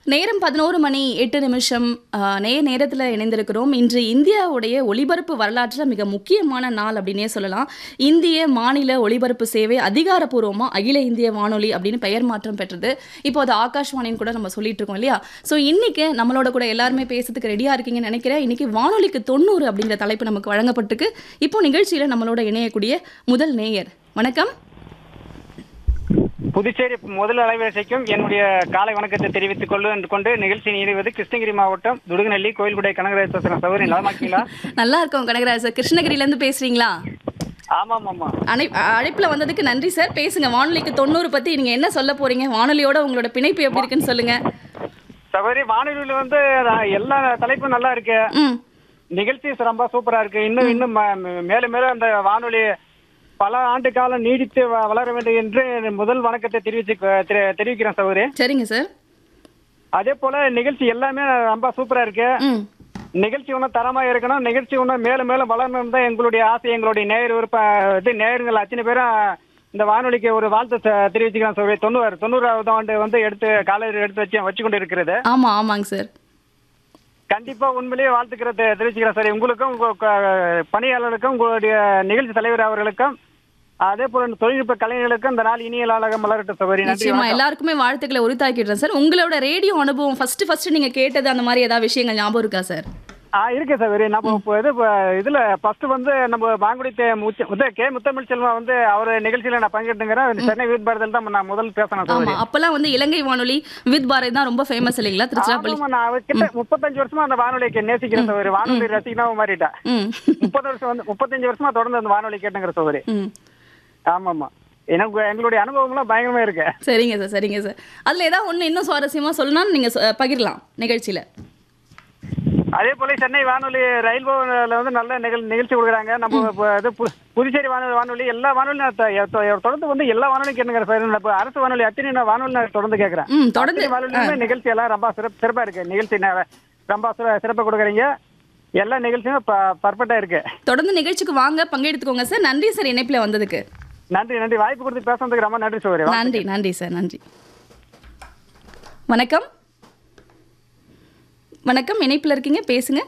நேரம் பதினோரு மணி எட்டு நிமிஷம் ஆஹ், நேர் நேரத்தில் இணைந்திருக்கிறோம் இன்று இந்தியாவுடைய ஒளிபரப்பு வரலாற்றில் மிக முக்கியமான நாள் அப்படின்னே சொல்லலாம் இந்திய மாநில ஒளிபரப்பு சேவை அதிகாரப்பூர்வமாக அகில இந்திய வானொலி அப்படின்னு பெயர் மாற்றம் பெற்றது இப்போ அது ஆகாஷ்வாணின்னு கூட நம்ம சொல்லிட்டு இருக்கோம் இல்லையா ஸோ இன்னைக்கு நம்மளோட கூட எல்லாருமே பேசுறதுக்கு ரெடியாக இருக்கீங்கன்னு நினைக்கிறேன் இன்னைக்கு வானொலிக்கு தொண்ணூறு அப்படிங்கிற தலைப்பு நமக்கு வழங்கப்பட்டிருக்கு இப்போ நிகழ்ச்சியில் நம்மளோட இணையக்கூடிய முதல் நேயர் வணக்கம் புதுச்சேரி முதல் அலைவரிசைக்கும் என்னுடைய காலை வணக்கத்தை தெரிவித்துக் கொண்டு கொண்டு நிகழ்ச்சி நீடுவது கிருஷ்ணகிரி மாவட்டம் துடுகுநெல்லி கோயில்குடை கனகராஜ் பேசுறேன் சௌகரி நலமாக்கீங்களா நல்லா இருக்கோம் கனகராஜ் சார் கிருஷ்ணகிரியிலேருந்து பேசுறீங்களா ஆமாம் ஆமா அழை அழைப்பில் வந்ததுக்கு நன்றி சார் பேசுங்க வானொலிக்கு தொண்ணூறு பற்றி நீங்கள் என்ன சொல்ல போறீங்க வானொலியோட உங்களோட பிணைப்பு எப்படி இருக்குன்னு சொல்லுங்க சௌகரி வானொலியில வந்து நான் எல்லா தலைப்பும் நல்லா இருக்கு ம் நிகழ்ச்சி ரொம்ப சூப்பரா இருக்கு இன்னும் இன்னும் ம- மேலும் மேலும் அந்த வானொலி பல ஆண்டு காலம் நீடித்து வ- வளர வேண்டும் என்று முதல் வணக்கத்தை தெரிவிச்சு தெரி- தெரிவிக்கிறேன் சௌகரி சரிங்க சார் அதே போல நிகழ்ச்சி எல்லாமே ரொம்ப சூப்பரா இருக்கு ம் நிகழ்ச்சி ஒன்றும் தரமா இருக்கணும் நிகழ்ச்சி ஒன்றும் மேலும் மேலும் வளரணும் தான் எங்களுடைய ஆசை எங்களுடைய நேயர் விருப்ப இது நேயர்கள் அத்தனை பேரும் இந்த வானொலிக்கு ஒரு வாழ்த்து தெ- தெரிவிச்சுக்கலாம் சொல்லி தொண்ணூறு தொண்ணூறாவது ஆண்டு வந்து எடுத்து காலையில் எடுத்து வச்சு வச்சு கொண்டு இருக்கிறது ஆமாம் ஆமாங்க சார் கண்டிப்பா உண்மையிலேயே வாழ்த்துக்கிறது தெரிவிச்சுக்கிறேன் சார் உங்களுக்கும் உங்க க- பணியாளர்களுக்கும் உங்களுடைய நிகழ்ச்சி தலைவர் அவர்களுக்கும் அதே போல இந்த தொழில்நுட்ப கலைஞர்களுக்கும் இந்த நாள் இனிய நாளாக மலரட்டும் சகோதரி நன்றி நிச்சயமா வணக்கம். எல்லாருக்குமே வாழ்த்துக்களை உரித்தாக்கிடுறேன் சார் உங்களோட ரேடியோ அனுபவம் ஃபர்ஸ்ட் ஃபர்ஸ்ட் நீங்க கேட்டது அந்த மாதிரி ஏதாவது விஷயங்கள் ஞாபகம் இருக்கா சார் ஆ இருக்கு சகோதரி நம்ம இப்போ இது இப்போ இதுல ஃபர்ஸ்ட் வந்து நம்ம மாங்குடி தே- முச்ச- இது கே முத்தமிழ் செல்வா வந்து அவர் நிகழ்ச்சியில நான் பங்கெடுத்துங்கிறேன் சென்னை வீட் பாரதியில் தான் நான் முதல் பேசினேன் ஆமா சகோதரி அப்பெல்லாம் வந்து இலங்கை வானொலி வித் பாரதி தான் ரொம்ப ஃபேமஸ் இல்லைங்களா திருச்சிராப்பள்ளி ஆமாம்மா, நான் அவர்கிட்ட முப்பத்தஞ்சு வருஷமா அந்த வானொலியை நேசிக்கிறேன் சகோதரி வானொலி ரசிகனாவும் மாறிட்டேன் ம் முப்பது வருஷம் வந்து முப்பத்தஞ்சு வருஷமா தொடர்ந்து அந்த வானொலி கேட்டுங்கிற சகோதரி ம் ஆமாமா எனக்கு எங்களுடைய அனுபவம்லாம் பயங்கரமா இருக்கு சரிங்க சார் சரிங்க சார் அதுல ஏதாவது ஒண்ணு இன்னும் சுவாரஸ்யமா சொல்லணும்னு நீங்க சொ- பகிரலாம் நிகழ்ச்சியில அதே போல சென்னை வானொலி ரயில்வேல வந்து நல்ல நிகழ் நிகழ்ச்சி கொடுக்குறாங்க நம்ம இப்போ இது பு- புதுச்சேரி வானொலி வானொலி எல்லா வானொலி நான் த- தொ- தொடர்ந்து வந்து எல்லா வானொலியும் கேட்டுங்கிற சார் நான் இப்போ அரசு வானொலி அத்தனை நான் வானொலி நான் தொடர்ந்து கேட்கறேன் ம் தொடர்ந்து அத்தனை வானொலியுமே நிகழ்ச்சி எல்லாம் ரொம்ப சிறப்பு சிறப்பா இருக்கு நிகழ்ச்சி ந- ரொம்ப சிற- சிறப்பா கொடுக்குறீங்க எல்லா நிகழ்ச்சியும் பர்ஃபெக்டா இருக்கு தொடர்ந்து நிகழ்ச்சிக்கு வாங்க பங்கெடுத்துக்கோங்க சார் நன்றி சார் இணைப்பில் வந்ததுக்கு நன்றி நன்றி வாய்ப்பு கொடுத்து பேசுறதுக்கு ரொம்ப நன்றி சோதரி நன்றி நன்றி சார் நன்றி வணக்கம் வணக்கம் இணைப்பில் இருக்கீங்க பேசுங்க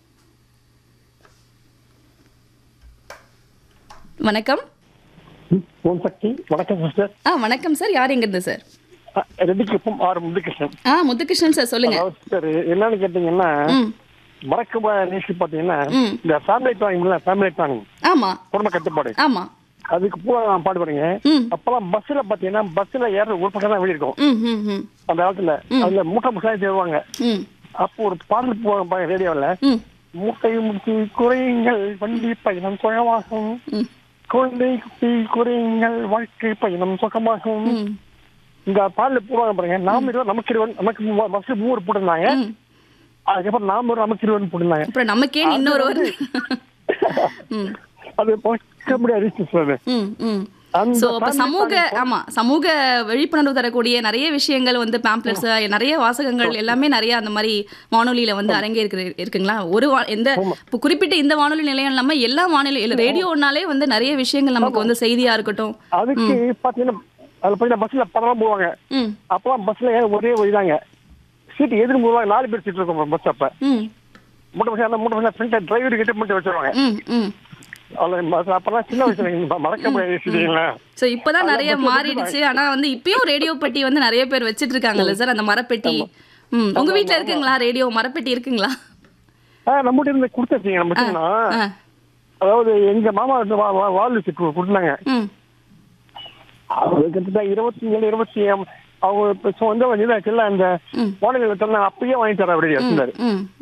வணக்கம் ஓம் சக்தி வணக்கம் சிஸ்டர் ஆ வணக்கம் சார் யார் எங்கிருந்து சார் ரெட்டிக்குப்பம் ஆறு முதுகிருஷ்ணன் ஆ முத்துகிருஷ்ணன் சார் சொல்லுங்க அதாவது சிஸ்டர் என்னன்னு கேட்டீங்கன்னா ம் மறக்க நிகழ்ச்சி பாத்தீங்கன்னா ம். இந்த ஃபேமிலி பிளானிங் ஃபேமிலி பிளானிங் ஆமா குடும்ப கட்டுப்பாடு ஆமா அதுக்கு பூரா நான் பாடுபடுங்க ம் அப்பெல்லாம் பஸ்ல பாத்தீங்கன்னா பஸ்ல ஏற ஒரு பக்கம் தான் வெளிய இருக்கும் ம் ம் ம் அந்த காலத்துல அதுல மூட்டை முட்டாய் தருவாங்க ம் அப்போ ஒரு பாடல் போவாங்க ரேடியோவில் ம் மூட்டை முட்டி குறையுங்கள் வண்டி பயணம் சுகமாகும் ம் குழந்தை குட்டி குறையுங்கள் வாழ்க்கை பயணம் சுகமாகும் ம் இந்த பாடல போவாங்க பாருங்க நாம இருவர் நமக்கு இருவர் நமக்கு பஸ் மூவர் போட்டிருந்தாங்க ம். அதுக்கப்புறம் நாம ஒரு நமக்கு இருவர் போட்டிருந்தாங்க அப்புறம் நமக்கே இன்னொரு ஒரு ம் அது பார்க்க முடியாது சார் ம் ம் அந்த ஸோ அப்போ family சமூக planning ஆமா சமூக விழிப்புணர்வு தரக்கூடிய நிறைய விஷயங்கள் வந்து பேம்ப்ளெட்ஸ் நிறைய வாசகங்கள் எல்லாமே நிறைய அந்த மாதிரி வானொலியில வந்து அரங்கே இருக்கு இருக்குங்களா ஒரு வா- எந்த இப்போ குறிப்பிட்ட இந்த வானொலி நிலையம் இல்லாம எல்லா வானொலி ரேடியோனாலே வந்து நிறைய விஷயங்கள் நமக்கு வந்து செய்தியா இருக்கட்டும் அதுக்கு பாத்தீங்கன்னா அதுல பாத்தீங்கன்னா பஸ்ல பதமா போவாங்க ம் அப்பெல்லாம் பஸ்ல ஏன் ஒரே வழிதாங்க சீட்டு எதிர்த்து போவாங்க நாலு பேர் சீட் இருக்கும் பஸ் அப்ப ம் மூட்டை பஸ் அந்த மூட்டை பஸ் ஃப்ரண்ட் டிரைவர் கிட்ட மட்டும் வச்சிருவாங்க ம் ம் அதுல அப்பெல்லாம் சின்ன வயசுல நீங்க மறக்க முடியாது வச்சுட்டீங்களா ஸோ இப்போதான் நிறைய மாறிடுச்சு ஆனா வந்து இப்பயும் ரேடியோ பெட்டி வந்து நிறைய பேர் வச்சிட்டு இருக்காங்கல்ல சார் அந்த மரப்பெட்டி ம் உங்க வீட்ல இருக்குங்களா ரேடியோ மரப்பெட்டி இருக்குங்களா ஆ நம்மகிட்ட இருந்து கொடுத்தாச்சுங்க நம்ம வச்சுக்கணும். ஆ அதாவது எங்க மாமா வந்து வா- வா- வாழ் வச்சு கு- கொடுத்தாங்க ம் அவங்க கிட்டத்தட்ட இருபத்தி ஏழு இருபத்தி ஏழு அவங்க இப்ப சொந்த இதாச்சுல அந்த ம். வாடகை தந்தாங்க அப்பயே வாங்கி தர அப்படி இருந்தாரு ம்